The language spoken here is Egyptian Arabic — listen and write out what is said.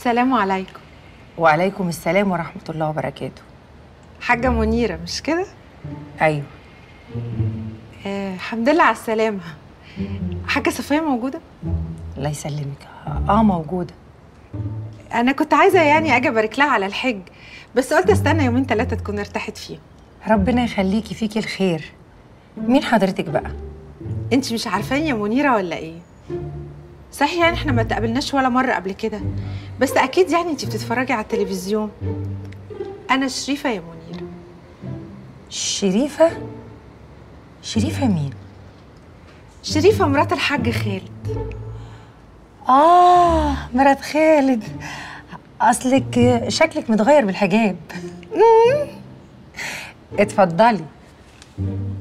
السلام عليكم وعليكم السلام ورحمة الله وبركاته حاجة منيرة مش كده؟ أيوه آه الحمد لله على السلامة حاجة صفية موجودة؟ الله يسلمك اه موجودة أنا كنت عايزة يعني أجي أبارك لها على الحج بس قلت استنى يومين ثلاثة تكون ارتاحت فيهم ربنا يخليكي فيكي الخير مين حضرتك بقى؟ أنت مش عارفاني يا منيرة ولا إيه؟ صحيح يعني احنا ما تقابلناش ولا مرة قبل كده بس أكيد يعني أنت بتتفرجي على التلفزيون أنا شريفة يا منيرة شريفة؟ شريفة مين؟ شريفة مرات الحاج خالد آه مرات خالد أصلك شكلك متغير بالحجاب اتفضلي